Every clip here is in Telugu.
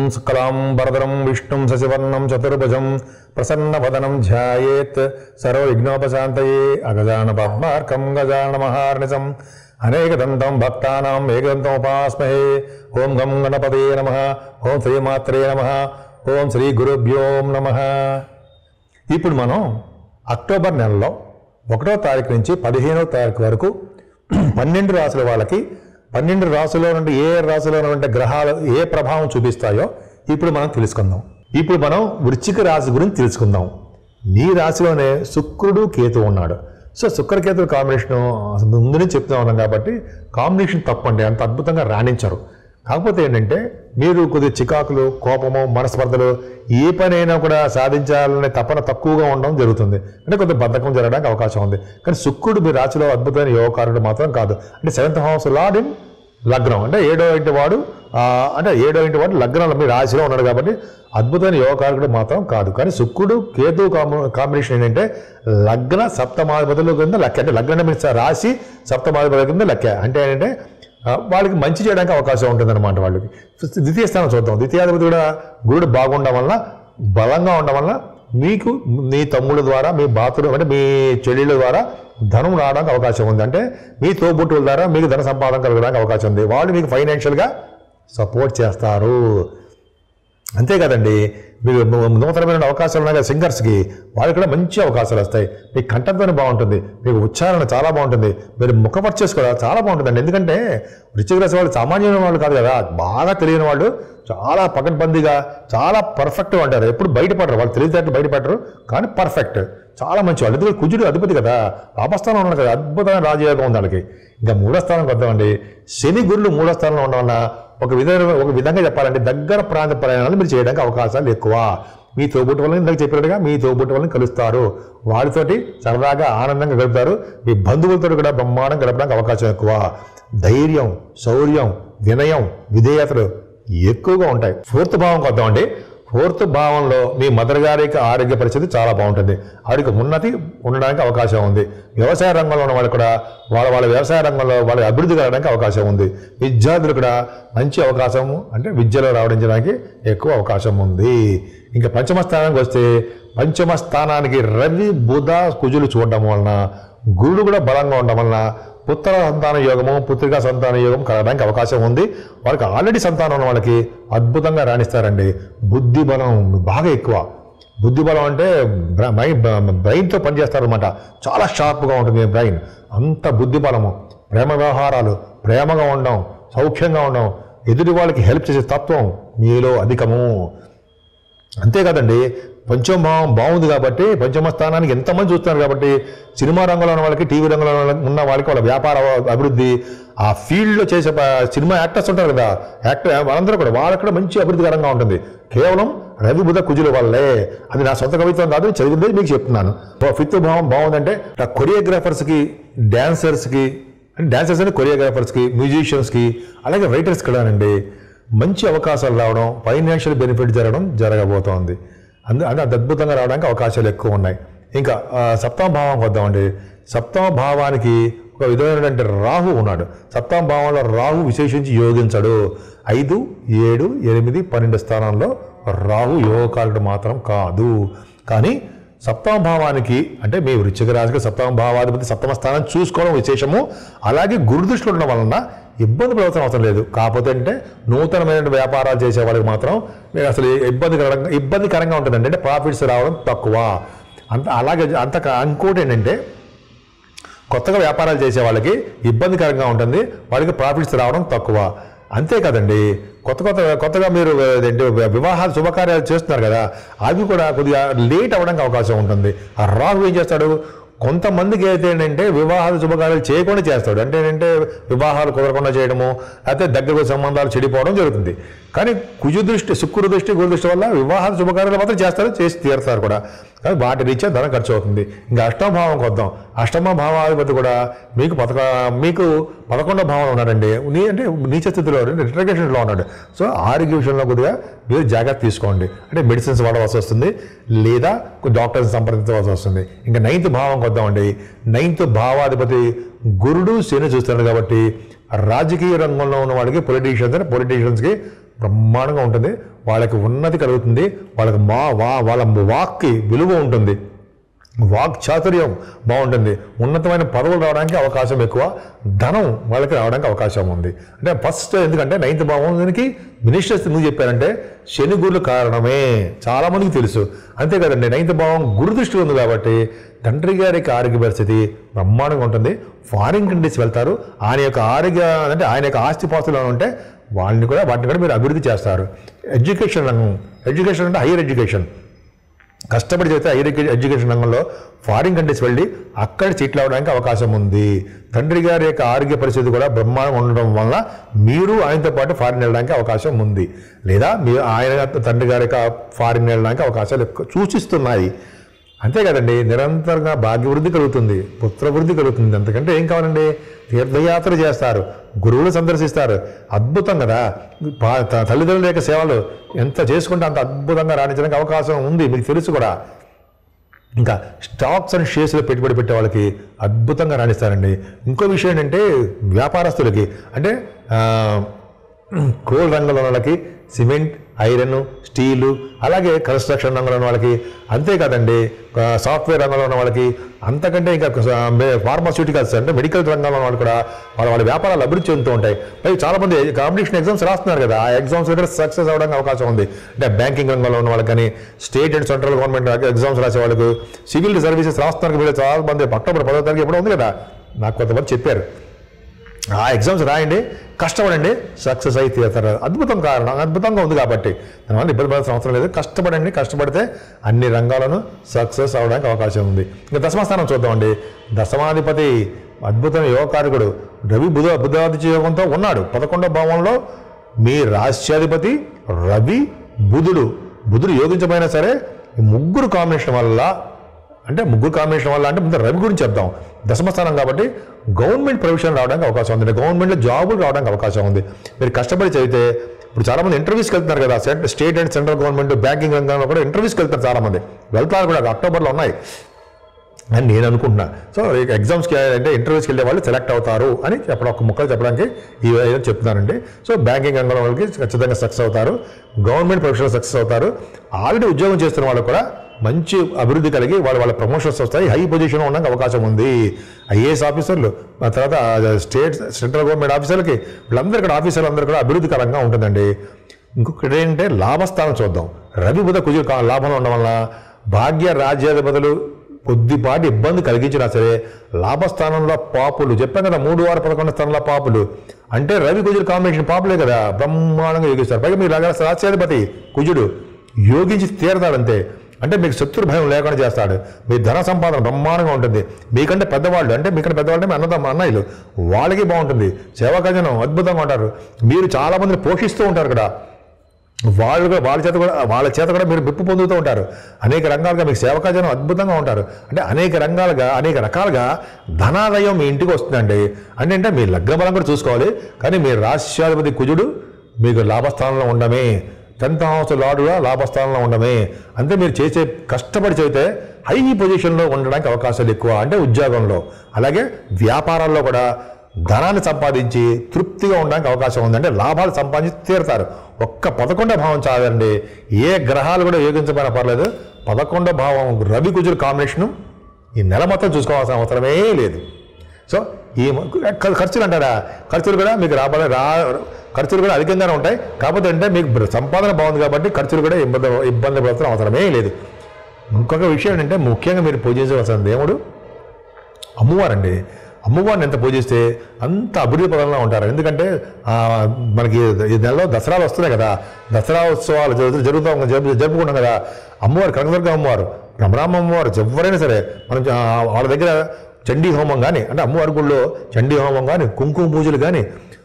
శుక్లాంబరదరం విష్ణుం శశివర్ణం చతుర్భుజం ప్రసన్నవదనం ధ్యాయేత్ సర్వవిఘ్నోపశాంతయే అగజాన పద్మార్కం గజాన మహార్నిశం అనేకదంతం భక్తానాం ఏకదంతం ఉపాస్మహే ఓం గం గణపతే నమ ఓం శ్రీమాత్రే నమ ఓం శ్రీ గురుభ్యోం నమ ఇప్పుడు మనం అక్టోబర్ నెలలో ఒకటో తారీఖు నుంచి పదిహేనో తారీఖు వరకు పన్నెండు రాసుల వాళ్ళకి పన్నెండు రాసులో నుండి ఏ రాశిలో ఉండే గ్రహాలు ఏ ప్రభావం చూపిస్తాయో ఇప్పుడు మనం తెలుసుకుందాం ఇప్పుడు మనం వృశ్చిక రాశి గురించి తెలుసుకుందాం మీ రాశిలోనే శుక్రుడు కేతు ఉన్నాడు సో శుక్రకేతుల కాంబినేషన్ ముందు నుంచి చెప్తా ఉన్నాం కాబట్టి కాంబినేషన్ తప్పండి అంత అద్భుతంగా రాణించరు కాకపోతే ఏంటంటే మీరు కొద్దిగా చికాకులు కోపము మనస్పర్ధలు ఏ పనైనా కూడా సాధించాలనే తపన తక్కువగా ఉండడం జరుగుతుంది అంటే కొద్దిగా బద్ధకం జరగడానికి అవకాశం ఉంది కానీ శుక్రుడు మీ రాశిలో అద్భుతమైన యోగకారుడు మాత్రం కాదు అంటే సెవెంత్ హౌస్ లార్డ్ ఇన్ లగ్నం అంటే ఏడో ఇంటి వాడు ఆ, అంటే ఏడో ఇంటి వాడు లగ్నంలో మీ రాశిలో ఉన్నాడు కాబట్టి అద్భుతమైన యోగకారకుడు మాత్రం కాదు కానీ శుక్రుడు కేతు కాంబి- కాంబినేషన్ ఏంటంటే లగ్న సప్తమాధిపతుల కింద లెక్క అంటే లగ్న మీన్స్ రాశి సప్తమాధిపతుల కింద లెక్క అంటే ఏంటంటే ఆ, వాళ్ళకి మంచి చేయడానికి అవకాశం ఉంటుందన్నమాట వాళ్ళకి ద్వితీయ స్థానం చూద్దాం ద్వితీయాధిపతి కూడా గురుడు బాగుండడం వల్ల బలంగా ఉండడం వల్ల మీకు మీ తమ్ముడు ద్వారా మీ బాతుడు అంటే మీ చెల్లెళ్ళ ద్వారా ధనం రావడానికి అవకాశం ఉంది అంటే మీ తోబుట్టుల ద్వారా మీకు ధన సంపాదన కలగడానికి అవకాశం ఉంది వాళ్ళు మీకు ఫైనాన్షియల్గా సపోర్ట్ చేస్తారు అంతే కదండి మీకు ను- నూతనమైన అవకాశాలు ఉన్నాయి కదా సింగర్స్కి వాళ్ళకి కూడా మంచి అవకాశాలు వస్తాయి మీ కంఠధ్వని బాగుంటుంది మీకు ఉచ్చారణ చాలా బాగుంటుంది మీరు ముఖపర్చేసి కూడా చాలా బాగుంటుందండి ఎందుకంటే వృశ్చిక రాశి వాళ్ళు సామాన్యమైన వాళ్ళు కాదు కదా బాగా తెలియని వాళ్ళు చాలా పకడ్బందీగా చాలా పర్ఫెక్ట్గా ఉంటారు ఎప్పుడు బయటపడరు వాళ్ళు తెలివితేటలు బయటపడరు కానీ పర్ఫెక్ట్ చాలా మంచి వాళ్ళు ఎందుకంటే కుజుడు అధిపతి కదా లాభస్థానం ఉన్నాడు కదా అద్భుతమైన రాజయోగం ఉంది వాళ్ళకి ఇంకా మూడో స్థానంకి వద్దామండి శని గురులు మూడో స్థానంలో ఉండడం వల్ల ఒక విధంగా ఒక విధంగా చెప్పాలంటే దగ్గర ప్రాంత ప్రయాణాలు మీరు చేయడానికి అవకాశాలు ఎక్కువ మీ తోబుట్టు వాళ్ళని ఇందాక చెప్పినట్టుగా మీ తోబుట్టు వాళ్ళని కలుస్తారు వాడితోటి సరదాగా ఆనందంగా గడుపుతారు మీ బంధువులతో కూడా బ్రహ్మాండం గడపడానికి అవకాశం ఎక్కువ ధైర్యం శౌర్యం వినయం విధేయతలు ఎక్కువగా ఉంటాయి ఫోర్త్ భావం వద్దామండి ఫోర్త్ భావంలో మీ మదర్ గారి యొక్క ఆరోగ్య పరిస్థితి చాలా బాగుంటుంది ఆవిడకి ఉన్నతి ఉండడానికి అవకాశం ఉంది వ్యవసాయ రంగంలో ఉన్న వాళ్ళు కూడా వాళ్ళ వాళ్ళ వ్యవసాయ రంగంలో వాళ్ళ అభివృద్ధి కలగడానికి అవకాశం ఉంది విద్యార్థులు కూడా మంచి అవకాశం అంటే విద్యలో రావడించడానికి ఎక్కువ అవకాశం ఉంది ఇంకా పంచమ స్థానానికి వస్తే పంచమ స్థానానికి రవి బుధ కుజులు చూడడం వలన గురుడు కూడా బలంగా ఉండడం వలన పుత్ర సంతాన యోగము పుత్రికా సంతాన యోగం కలగడానికి అవకాశం ఉంది వాళ్ళకి ఆల్రెడీ సంతానం ఉన్న వాళ్ళకి అద్భుతంగా రాణిస్తారండి బుద్ధి బలం బాగా ఎక్కువ బుద్ధి బలం అంటే బ్ర- మై- బ- బ్రెయిన్తో పనిచేస్తారనమాట చాలా షార్ప్గా ఉంటుంది మీ బ్రెయిన్ అంత బుద్ధి బలము ప్రేమ వ్యవహారాలు ప్రేమగా ఉండడం సౌఖ్యంగా ఉండడం ఎదుటి వాళ్ళకి హెల్ప్ చేసే తత్వం మీలో అధికము అంతే కదండి పంచమ భావం బాగుంది కాబట్టి పంచమ స్థానానికి ఎంతమంది చూస్తున్నారు కాబట్టి సినిమా రంగంలో ఉన్న వాళ్ళకి టీవీ రంగంలో ఉన్న వాళ్ళకి వాళ్ళ వ్యాపార అభివృద్ధి ఆ ఫీల్డ్లో చేసే ప- సినిమా యాక్టర్స్ ఉంటారు కదా యాక్టర్ వాళ్ళందరూ కూడా వాళ్ళకి కూడా మంచి అభివృద్ధికరంగా ఉంటుంది కేవలం రవి బుధ కుజుల వల్లే అది నా సొంత కవిత్వం కాదు చదివింది మీకు చెప్తున్నాను ఫిఫ్త్ భావం బాగుందంటే కొరియోగ్రాఫర్స్కి డాన్సర్స్కి అంటే డాన్సర్స్ అంటే కొరియోగ్రాఫర్స్కి మ్యూజిషియన్స్కి అలాగే రైటర్స్ కూడానండి మంచి అవకాశాలు రావడం ఫైనాన్షియల్ బెనిఫిట్ జరగడం జరగబోతోంది అందు అంటే అది అద్భుతంగా రావడానికి అవకాశాలు ఎక్కువ ఉన్నాయి ఇంకా ఆ, సప్తమ భావం వద్దామండి సప్తమ భావానికి ఒక విధమైనటువంటి రాహు ఉన్నాడు సప్తమ భావంలో రాహు విశేషించి యోగించడు ఐదు ఏడు ఎనిమిది పన్నెండు స్థానాల్లో రాహు యోగకారుడు మాత్రం కాదు కానీ సప్తమ భావానికి అంటే మీ వృశ్చిక రాశికి సప్తమ భావాధిపతి సప్తమ స్థానం చూసుకోవడం విశేషము అలాగే గురుదృష్టిలో ఉండడం వలన ఇబ్బంది పడవలసిన అవసరం లేదు కాకపోతే అంటే నూతనమైన వ్యాపారాలు చేసే వాళ్ళకి మాత్రం మీకు అసలు ఇబ్బందికరంగా ఇబ్బందికరంగా ఉంటుందండి అంటే ప్రాఫిట్స్ రావడం తక్కువ అంత అలాగే అంత ఇంకోటి ఏంటంటే కొత్తగా వ్యాపారాలు చేసే వాళ్ళకి ఇబ్బందికరంగా ఉంటుంది వాళ్ళకి ప్రాఫిట్స్ రావడం తక్కువ అంతే కదండి కొత్త కొత్త కొత్తగా మీరు ఏంటి వివాహాలు శుభకార్యాలు చేస్తున్నారు కదా అవి కూడా కొద్దిగా లేట్ అవ్వడానికి అవకాశం ఉంటుంది ఆ రాహు ఏం చేస్తాడు కొంతమందికి అయితే ఏంటంటే వివాహాలు శుభకార్యాలు చేయకుండా చేస్తాడు అంటే ఏంటంటే వివాహాలు కుదరకుండా చేయడము లేకపోతే దగ్గరకు సంబంధాలు చెడిపోవడం జరుగుతుంది కానీ కుజు దృష్టి శుక్రు దృష్టి గురు దృష్టి వల్ల వివాహాలు శుభకార్యాలు మాత్రం చేస్తారు చేసి తీరుతారు కూడా కానీ వాటి రీత్యా ధనం ఖర్చు అవుతుంది ఇంకా అష్టమ భావంకి వద్దాం అష్టమ భావాధిపతి కూడా మీకు పదక మీకు పదకొండో భావంలో ఉన్నాడండి నీ అంటే నీచ స్థితిలో రిట్రగేషన్లో ఉన్నాడు సో ఆరోగ్య విషయంలో కొద్దిగా మీరు జాగ్రత్త తీసుకోండి అంటే మెడిసిన్స్ వాడవలసి వస్తుంది లేదా డాక్టర్ని సంప్రదించవలసి వస్తుంది ఇంకా నైన్త్ భావంకి వద్దామండి నైన్త్ భావాధిపతి గురుడు శని చూస్తున్నాడు కాబట్టి రాజకీయ రంగంలో ఉన్న వాళ్ళకి పొలిటీషియన్స్ అంటే పొలిటీషియన్స్కి బ్రహ్మాండంగా ఉంటుంది వాళ్ళకి ఉన్నతి కలుగుతుంది వాళ్ళకి మా వా వాళ్ళ వాక్కి విలువ ఉంటుంది వాక్ చాతుర్యం బాగుంటుంది ఉన్నతమైన పదవులు రావడానికి అవకాశం ఎక్కువ ధనం వాళ్ళకి రావడానికి అవకాశం ఉంది అంటే ఫస్ట్ ఎందుకంటే నైన్త్ భావానికి మినిస్టర్స్ ఎందుకు చెప్పారంటే శని గురులు కారణమే చాలా మందికి తెలుసు అంతే కదండి నైన్త్ భావం గురు దృష్టి ఉంది కాబట్టి తండ్రి గారికి ఆరోగ్య పరిస్థితి బ్రహ్మాండంగా ఉంటుంది ఫారిన్ కంట్రీస్ వెళ్తారు ఆయన యొక్క ఆరోగ్య అంటే ఆయన యొక్క ఆస్తిపాస్తులు ఏమైనా ఉంటే వాళ్ళని కూడా వాటిని కూడా మీరు అభివృద్ధి చేస్తారు ఎడ్యుకేషన్ రంగం ఎడ్యుకేషన్ అంటే హైయర్ ఎడ్యుకేషన్ కష్టపడి చేస్తే హైయర్ ఎడ్యు- ఎడ్యుకేషన్ రంగంలో ఫారిన్ కంట్రీస్ వెళ్ళి అక్కడ సెటిల్ అవడానికి అవకాశం ఉంది తండ్రి గారి యొక్క ఆరోగ్య పరిస్థితి కూడా బ్రహ్మాండంగా ఉండడం వల్ల మీరు ఆయనతో పాటు ఫారిన్ వెళ్ళడానికి అవకాశం ఉంది లేదా మీరు ఆయన తండ్రి గారి యొక్క ఫారిన్ వెళ్ళడానికి అవకాశాలు ఎక్కువ సూచిస్తున్నాయి అంతే కదండి నిరంతరంగా భాగ్యవృద్ధి కలుగుతుంది పుత్రవృద్ధి కలుగుతుంది అంతకంటే ఏం కావాలండి తీర్థయాత్ర చేస్తారు గురువులు సందర్శిస్తారు అద్భుతం కదా పా- త- తల్లిదండ్రుల యొక్క సేవలు ఎంత చేసుకుంటే అంత అద్భుతంగా రాణించడానికి అవకాశం ఉంది మీకు తెలుసు కూడా ఇంకా స్టాక్స్ అండ్ షేర్స్లో పెట్టుబడి పెట్టే వాళ్ళకి అద్భుతంగా రాణిస్తారండి ఇంకో విషయం ఏంటంటే వ్యాపారస్తులకి అంటే ఆ, కోల్ రంగంలో ఉన్న వాళ్ళకి సిమెంట్ ఐరన్ స్టీలు అలాగే కన్స్ట్రక్షన్ రంగంలో ఉన్న వాళ్ళకి అంతేకాదండి ఆ, సాఫ్ట్వేర్ రంగంలో ఉన్న వాళ్ళకి అంతకంటే ఇంకా ఫార్మాస్యూటికల్స్ అంటే మెడికల్ రంగంలో ఉన్న వాళ్ళు కూడా వాళ్ళ వాళ్ళ వ్యాపారాలు అభివృద్ధి చెందుతూ ఉంటాయి పైగా చాలా మంది కాంపిటీషన్ ఎగ్జామ్స్ రాస్తున్నారు కదా ఆ ఎగ్జామ్స్ దగ్గర సక్సెస్ అవడానికి అవకాశం ఉంది అంటే బ్యాంకింగ్ రంగంలో ఉన్న వాళ్ళకి కానీ state and central government exams రాసే వాళ్ళకు సివిల్ సర్వీసెస్ రాస్తున్నారు వీళ్ళు చాలా మంది అక్టోబర్ పదో తారీఖు ఎప్పుడో ఉంది కదా నాకు కొంతమంది చెప్పారు ఆ ఎగ్జామ్స్ రాయండి కష్టపడండి సక్సెస్ అయితే తీరుతారు అద్భుతం కారణం అద్భుతంగా ఉంది కాబట్టి దానివల్ల ఇబ్బంది పడాల్సిన అవసరం లేదు కష్టపడండి కష్టపడితే అన్ని రంగాలను సక్సెస్ అవడానికి అవకాశం ఉంది ఇంకా దశమస్థానం చూద్దామండి దశమాధిపతి అద్భుతమైన యోగకారకుడు రవి బుధ బుధాదిత్య యోగంతో ఉన్నాడు పదకొండో భావంలో మీ రాష్ట్రాధిపతి రవి బుధుడు బుధుడు యోగించమైనా సరే ఈ ముగ్గురు కాంబినేషన్ వల్ల అంటే ముగ్గురు కాంబినేషన్ వల్ల అంటే ముందు రవి గురించి చెప్దాం దశమస్థానం కాబట్టి గవర్నమెంట్ ప్రొవిషన్ రావడానికి అవకాశం ఉంది అంటే గవర్నమెంట్లో జాబులు రావడానికి అవకాశం ఉంది మీరు కష్టపడి చదివితే ఇప్పుడు చాలా మంది ఇంటర్వ్యూస్కి వెళ్తున్నారు కదా cent- state and central government banking రంగంలో కూడా ఇంటర్వ్యూస్కి వెళ్తారు చాలా మంది వెళ్తారు కూడా అక్టోబర్లో ఉన్నాయి అని నేను అనుకుంటున్నా సో ఎగ్జామ్స్కి అంటే ఇంటర్వ్యూస్కి వెళ్ళే వాళ్ళు సెలెక్ట్ అవుతారు అని చెప్పడం ఒక ముక్కలు చెప్పడానికి ఈ విధంగా చెప్తున్నానండి సో బ్యాంకింగ్ రంగంలో వాళ్ళకి ఖచ్చితంగా సక్సెస్ అవుతారు గవర్నమెంట్ ప్రొఫెషనల్ సక్సెస్ అవుతారు ఆల్రెడీ ఉద్యోగం చేస్తున్న వాళ్ళు కూడా మంచి అభివృద్ధి కలిగి వాళ్ళ వాళ్ళ ప్రమోషన్స్ వస్తాయి హై పొజిషన్ ఉండడానికి అవకాశం ఉంది ఐఏఎస్ ఆఫీసర్లు ఆ తర్వాత స్టేట్ సెంట్రల్ గవర్నమెంట్ ఆఫీసర్లకి వీళ్ళందరూ కూడా ఆఫీసర్లు అందరూ కూడా అభివృద్ధికరంగా ఉంటుందండి ఇంకొకటి ఏంటంటే లాభస్థానం చూద్దాం రవి బుధ కుజు కా- లాభంలో ఉండడం వల్ల భాగ్య రాజ్యాధిపతులు కొద్దిపాటి ఇబ్బంది కలిగించినా సరే లాభస్థానంలో పాపులు చెప్పాం కదా మూడు వారు పదకొండు స్థానంలో పాపులు అంటే రవి కుజుడు కాంబినేషన్ పాపులే కదా బ్రహ్మాండంగా యోగిస్తారు పైగా మీరు లాగా రాజ్యాధిపతి కుజుడు యోగించి తీరతాడంతే అంటే మీకు శత్రు భయం లేకుండా చేస్తాడు మీ ధన సంపాదన బ్రహ్మాండంగా ఉంటుంది మీకంటే పెద్దవాళ్ళు అంటే మీకంటే పెద్దవాళ్ళు అంటే మీ అన్నదమ్మ అన్నయ్యలు వాళ్ళకి బాగుంటుంది సేవాకజనం అద్భుతంగా ఉంటారు మీరు చాలా మందిని పోషిస్తూ ఉంటారు కదా వాళ్ళు కూడా వాళ్ళ చేత కూడా వాళ్ళ చేత కూడా మీరు మెప్పు పొందుతూ ఉంటారు అనేక రంగాలుగా మీకు సేవకాజనం అద్భుతంగా ఉంటారు అంటే అనేక రంగాలుగా అనేక రకాలుగా ధనాదాయం మీ ఇంటికి వస్తుందండి అంటే అంటే మీ లగ్న బలం కూడా చూసుకోవాలి కానీ మీ రాష్ట్రాధిపతి కుజుడు మీకు లాభస్థానంలో ఉండమే టెన్త్ హౌస్ లాడుగా లాభస్థానంలో ఉండమే అంతే మీరు చేసే కష్టపడి చదివితే హై పొజిషన్లో ఉండడానికి అవకాశాలు ఎక్కువ అంటే ఉద్యోగంలో అలాగే వ్యాపారాల్లో కూడా ధనాన్ని సంపాదించి తృప్తిగా ఉండడానికి అవకాశం ఉందంటే లాభాలు సంపాదించి తీరుతారు ఒక్క పదకొండో భావం చాలండి ఏ గ్రహాలు కూడా యోగించబడిన పర్లేదు పదకొండో భావం రవి కుజుడు కాంబినేషను ఈ నెల మొత్తం చూసుకోవాల్సిన అవసరమే లేదు సో ఈ మ- ఖ- ఖర్చులు అంటారా ఖర్చులు కూడా మీకు రాబడే రా ఖర్చులు కూడా అధికంగానే ఉంటాయి కాకపోతే అంటే మీకు బ్ర- సంపాదన బాగుంది కాబట్టి ఖర్చులు కూడా ఇబ్బంది ఇబ్బంది పడాల్సిన అవసరమే లేదు ఇంకొక విషయం ఏంటంటే ముఖ్యంగా మీరు పూజించవలసిన దేవుడు అమ్మవారండి అమ్మవారిని ఎంత పూజిస్తే అంత అభివృద్ధి పదంలో ఉంటారు ఎందుకంటే ఆ, మనకి ఈ నెలలో దసరాలు వస్తున్నాయి కదా దసరా ఉత్సవాలు జరుగు- జరుగుతూ ఉన్న- జరుపు జరుపుకుంటాం కదా అమ్మవారు కనకదుర్గ అమ్మవారు రమరామ అమ్మవారు ఎవరైనా సరే మనం ఆ, వాళ్ళ దగ్గర చండీ హోమం కానీ అంటే అమ్మవారి గుళ్ళో చండీ హోమం కానీ కుంకుమ పూజలు కానీ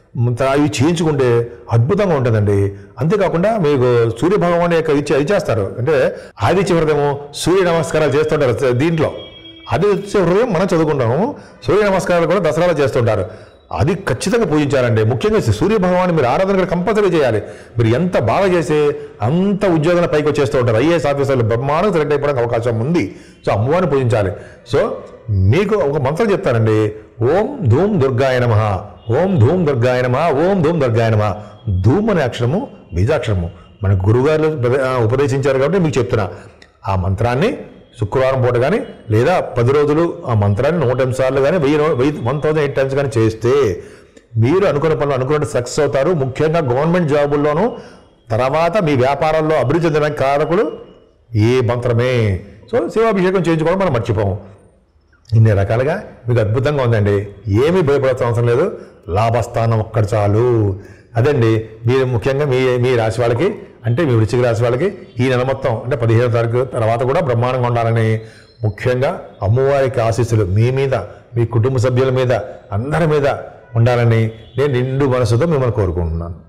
అవి చేయించుకుంటే అద్భుతంగా ఉంటుందండి అంతేకాకుండా మీకు సూర్య భగవాన్ యొక్క ఇచ్చే ఇది చేస్తారు అంటే ఆదిత్య వ్రతము సూర్య నమస్కారాలు చేస్తుంటారు దీంట్లో అది వచ్చే హృదయం మనం చదువుకుంటాము సూర్య నమస్కారాలు కూడా దసరాలో చేస్తుంటారు అది ఖచ్చితంగా పూజించాలండి ముఖ్యంగా సూర్య భగవాన్ మీరు ఆరాధన కూడా కంపల్సరీ చేయాలి మీరు ఎంత బాగా చేసి అంత ఉద్యోగాల పైకి వచ్చేస్తూ ఉంటారు ఐఏఎస్ ఆఫీసర్లు బ్రహ్మాండం సెలెక్ట్ అయిపోవడానికి అవకాశం ఉంది సో అమ్మవారిని పూజించాలి సో మీకు ఒక మంత్రం చెప్తానండి ఓం ధూమ్ దుర్గాయ నమ ఓం ధూమ్ దుర్గాయ నమ ఓం ధూమ్ దుర్గాయ నమ ధూమ్ అనే అక్షరము బీజాక్షరము మన గురుగారు ఉపదే- ఆ, ఉపదేశించారు కాబట్టి మీకు చెప్తున్నా ఆ మంత్రాన్ని శుక్రవారం పూట కానీ లేదా పది రోజులు ఆ మంత్రాన్ని నూట ఎనిమిది సార్లు కానీ వెయ్యి రో- వెయ్యి వన్ థౌసండ్ ఎయిట్ టైమ్స్ కానీ చేస్తే మీరు అనుకున్న పనులు అనుకున్నట్టు సక్సెస్ అవుతారు ముఖ్యంగా గవర్నమెంట్ జాబుల్లోనూ తర్వాత మీ వ్యాపారాల్లో అభివృద్ధి చెందడానికి కారకులు ఏ మంత్రమే సో శివాభిషేకం చేయించుకోవడం మనం మర్చిపోము ఇన్ని రకాలుగా మీకు అద్భుతంగా ఉందండి ఏమీ భయపడాల్సిన అవసరం లేదు లాభస్థానం ఒక్కటి చాలు అదండి మీరు ముఖ్యంగా మీ మీ రాశి వాళ్ళకి అంటే మీ వృశ్చిక రాశి వాళ్ళకి ఈ నెల మొత్తం అంటే పదిహేను తారీఖు తర్వాత కూడా బ్రహ్మాండంగా ఉండాలని ముఖ్యంగా అమ్మవారికి ఆశీస్సులు మీ మీద మీ కుటుంబ సభ్యుల మీద అందరి మీద ఉండాలని నేను నిండు మనసుతో మిమ్మల్ని కోరుకుంటున్నాను